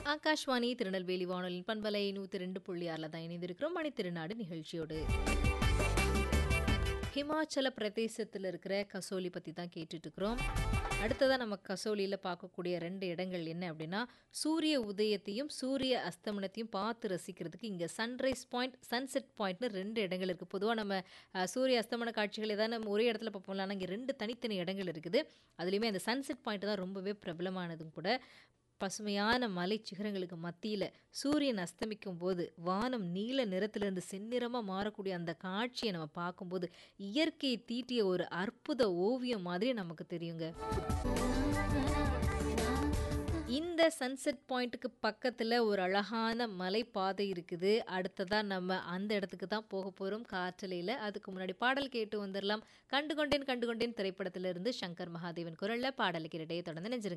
ஆகாஷ்வாணி திருநெல்வேலி வானொலியின் பண்பலை நூற்றி ரெண்டு புள்ளி ஆறில் தான் இணைந்திருக்கிறோம் மணி திருநாடு நிகழ்ச்சியோடு ஹிமாச்சல பிரதேசத்தில் இருக்கிற கசோலி பற்றி தான் கேட்டுட்டு இருக்கிறோம் அடுத்ததாக நம்ம கசோலியில் பார்க்கக்கூடிய ரெண்டு இடங்கள் என்ன அப்படின்னா சூரிய உதயத்தையும் சூரிய அஸ்தமனத்தையும் பார்த்து ரசிக்கிறதுக்கு இங்கே சன்ரைஸ் பாயிண்ட் சன்செட் பாயிண்ட்னு ரெண்டு இடங்கள் இருக்குது பொதுவாக நம்ம அஹ், சூரிய அஸ்தமன காட்சிகள் ஏதாவது நம்ம ஒரே இடத்துல பார்ப்போம்ல ஆனால் இங்கே ரெண்டு தனித்தனி இடங்கள் இருக்குது அதுலேயுமே அந்த சன்செட் பாயிண்ட் தான் ரொம்பவே பிரபலமானதும் கூட பசுமையான மலை சிகரங்களுக்கு மத்தியில் சூரியன் அஸ்தமிக்கும் போது வானம் நீல நிறத்திலிருந்து செந்நிறமாக மாறக்கூடிய அந்த காட்சியை நம்ம பார்க்கும்போது இயற்கையை தீட்டிய ஒரு அற்புத ஓவியம் மாதிரி நமக்கு தெரியுங்க இந்த சன்செட் பாயிண்ட்டுக்கு பக்கத்தில் ஒரு அழகான மலைப்பாதை இருக்குது அடுத்ததாக நம்ம அந்த இடத்துக்கு தான் போக போகிறோம் காற்றலையில் அதுக்கு முன்னாடி பாடல் கேட்டு வந்துடலாம் கண்டுகொண்டேன் கண்டுகொண்டேன் திரைப்படத்திலிருந்து சங்கர் மகாதேவன் குரலில் பாடலுக்கு இடையே தொடர்ந்து நெஞ்சிருங்க